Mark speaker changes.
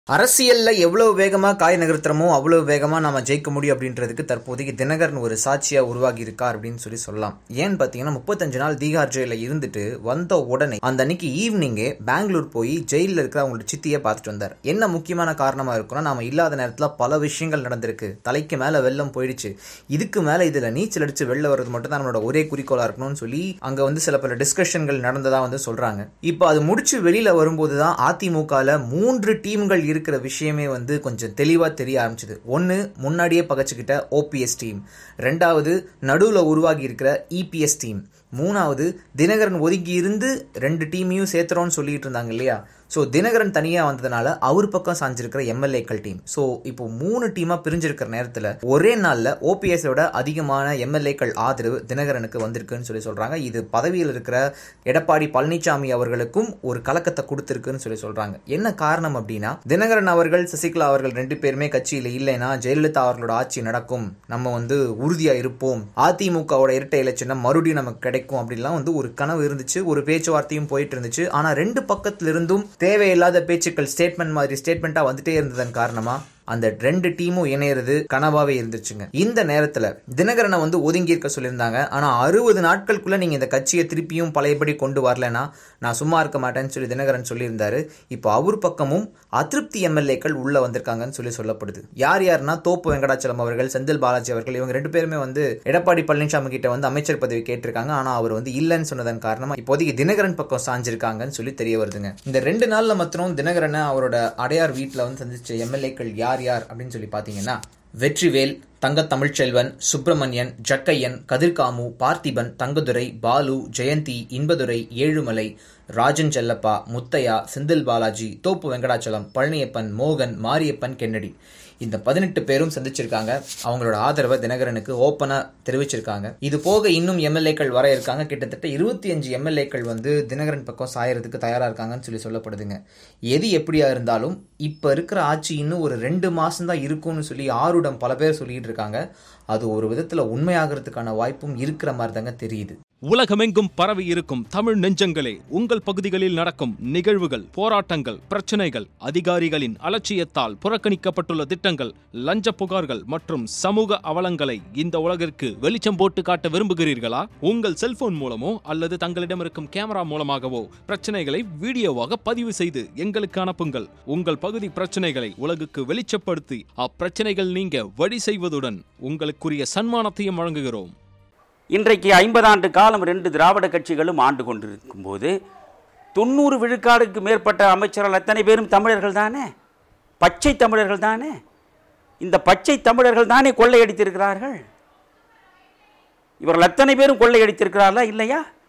Speaker 1: அரசியல்ல எவ்வளவு வேகமா காய் நகர்த்துறமோ அவ்வளவு வேகமா நாம ஜெயிக்க முடியும் அப்படின்றதுக்கு தற்போதைக்கு தினகரன் ஒரு சாட்சியா உருவாகி இருக்கார் அப்படின்னு சொல்லி சொல்லலாம் ஏன்னு பாத்தீங்கன்னா முப்பத்தஞ்சு நாள் தீகார் ஜெயில இருந்துட்டு வந்த உடனே அந்த அன்னைக்கு ஈவினிங்கே பெங்களூர் போய் ஜெயில இருக்கிற அவங்களோட சித்தியை பார்த்துட்டு வந்தார் என்ன முக்கியமான காரணமா இருக்குன்னா நாம இல்லாத நேரத்துல பல விஷயங்கள் நடந்திருக்கு தலைக்கு மேல வெள்ளம் போயிடுச்சு இதுக்கு மேல இதுல நீச்சல் அடிச்சு வெளில வர்றது மட்டும் தான் நம்மளோட ஒரே குறிக்கோளா இருக்கணும்னு சொல்லி அங்க வந்து சில பல டிஸ்கஷன்கள் நடந்ததா வந்து சொல்றாங்க இப்போ அது முடிச்சு வெளியில வரும்போது தான் அதிமுகல மூன்று டீம்கள் இருக்கிற விஷயமே வந்து கொஞ்சம் தெளிவா தெரிய ஆரம்பிச்சது ஒன்னு முன்னாடியே பகச்சுக்கிட்ட ஓபிஎஸ் டீம் ரெண்டாவது நடுவுல உருவாகி இருக்கிற இபிஎஸ் டீம் மூணாவது தினகரன் ஒதுங்கி இருந்து ரெண்டு டீமையும் சேர்த்துறோம்னு சொல்லிட்டு இருந்தாங்க இல்லையா ஸோ தினகரன் தனியாக வந்ததுனால அவர் பக்கம் சாஞ்சிருக்கிற எம்எல்ஏக்கள் டீம் ஸோ இப்போ மூணு டீமாக பிரிஞ்சிருக்கிற நேரத்தில் ஒரே நாளில் ஓபிஎஸோட அதிகமான எம்எல்ஏக்கள் ஆதரவு தினகரனுக்கு வந்திருக்குன்னு சொல்லி சொல்கிறாங்க இது பதவியில் இருக்கிற எடப்பாடி பழனிசாமி அவர்களுக்கும் ஒரு கலக்கத்தை கொடுத்துருக்குன்னு சொல்லி சொல்கிறாங்க என்ன காரணம் அப்படின்னா தினகரன் அவர்கள் சசிகலா அவர்கள் ரெண்டு பேருமே கட்சியில் இல்லைன்னா ஜெயலலிதா அவர்களோட ஆட்சி நடக்கும் நம்ம வந்து உறுதியாக இருப்போம் அதிமுகவோட இரட்டை இலச்சினம் மறுபடியும் நமக்கு கிடைக்கும் அப்படின்லாம் வந்து ஒரு கனவு இருந்துச்சு ஒரு பேச்சுவார்த்தையும் போயிட்டு இருந்துச்சு ஆனால் ரெண்டு பக்கத்திலிருந்தும் தேவையில்லாத பேச்சுக்கள் ஸ்டேட்மெண்ட் மாதிரி ஸ்டேட்மெண்ட்டாக வந்துட்டே இருந்ததன் காரணமா அந்த ரெண்டு டீமும் இணையிறது கனவாவே இருந்துச்சுங்க இந்த நேரத்துல தினகரனை வந்து ஒதுங்கி இருக்க சொல்லியிருந்தாங்க ஆனா அறுபது நாட்களுக்குள்ள நீங்க இந்த கட்சியை திருப்பியும் பழையபடி கொண்டு வரலனா நான் சும்மா இருக்க மாட்டேன்னு சொல்லி தினகரன் சொல்லியிருந்தாரு இப்போ அவர் பக்கமும் அதிருப்தி எம்எல்ஏக்கள் உள்ள வந்திருக்காங்கன்னு சொல்லி சொல்லப்படுது யார் யாருன்னா தோப்பு வெங்கடாச்சலம் அவர்கள் செந்தில் பாலாஜி அவர்கள் இவங்க ரெண்டு பேருமே வந்து எடப்பாடி பழனிசாமி கிட்ட வந்து அமைச்சர் பதவி கேட்டிருக்காங்க ஆனா அவர் வந்து இல்லைன்னு சொன்னதன் காரணமா இப்போதைக்கு தினகரன் பக்கம் சாஞ்சிருக்காங்கன்னு சொல்லி தெரிய வருதுங்க இந்த ரெண்டு நாள்ல மாத்திரம் தினகரனை அவரோட அடையார் வீட்டுல வந்து சந்திச்ச எம்எல்ஏக்கள் யார் யார் அப்படின்னு சொல்லி பாத்தீங்கன்னா வெற்றிவேல் தங்க தமிழ்ச்செல்வன் சுப்பிரமணியன் ஜக்கையன் கதிர்காமு பார்த்திபன் தங்கதுரை பாலு ஜெயந்தி இன்பதுரை ஏழுமலை ராஜன் செல்லப்பா முத்தையா செந்தில் பாலாஜி தோப்பு வெங்கடாச்சலம் பழனியப்பன் மோகன் மாரியப்பன் கென்னடி இந்த பதினெட்டு பேரும் சந்திச்சிருக்காங்க அவங்களோட ஆதரவை தினகரனுக்கு ஓப்பனா தெரிவிச்சிருக்காங்க இது போக இன்னும் எம்எல்ஏக்கள் வர இருக்காங்க கிட்டத்தட்ட இருபத்தி அஞ்சு எம்எல்ஏக்கள் வந்து தினகரன் பக்கம் சாயறதுக்கு தயாரா இருக்காங்கன்னு சொல்லி சொல்லப்படுதுங்க எது எப்படியா இருந்தாலும் இப்ப இருக்கிற ஆட்சி இன்னும் ஒரு ரெண்டு மாசம் தான் இருக்கும்னு சொல்லி ஆருடம் பல பேர் சொல்லிட்டு இருக்காங்க அது ஒரு விதத்துல உண்மையாகிறதுக்கான வாய்ப்பும் இருக்கிற மாதிரி தாங்க தெரியுது
Speaker 2: உலகமெங்கும் பரவி இருக்கும் தமிழ் நெஞ்சங்களே உங்கள் பகுதிகளில் நடக்கும் நிகழ்வுகள் போராட்டங்கள் பிரச்சனைகள் அதிகாரிகளின் அலட்சியத்தால் புறக்கணிக்கப்பட்டுள்ள திட்டங்கள் லஞ்ச புகார்கள் மற்றும் சமூக அவலங்களை இந்த உலகிற்கு வெளிச்சம் போட்டு காட்ட விரும்புகிறீர்களா உங்கள் செல்போன் மூலமோ அல்லது தங்களிடம் இருக்கும் கேமரா மூலமாகவோ பிரச்சனைகளை வீடியோவாக பதிவு செய்து எங்களுக்கு அனுப்புங்கள் உங்கள் பகுதி பிரச்சனைகளை உலகுக்கு வெளிச்சப்படுத்தி அப்பிரச்சனைகள் நீங்க வழி செய்வதுடன் உங்களுக்குரிய சன்மானத்தையும் வழங்குகிறோம்
Speaker 3: இன்றைக்கு ஐம்பது ஆண்டு காலம் ரெண்டு திராவிட கட்சிகளும் ஆண்டு கொண்டிருக்கும் போது தொண்ணூறு விழுக்காடுக்கு மேற்பட்ட அமைச்சர்கள் அத்தனை பேரும் தமிழர்கள் தானே பச்சை தமிழர்கள் தானே இந்த பச்சை தமிழர்கள் தானே கொள்ளையடித்திருக்கிறார்கள் இவர்கள் அத்தனை பேரும் கொள்ளையடித்திருக்கிறார்களா இல்லையா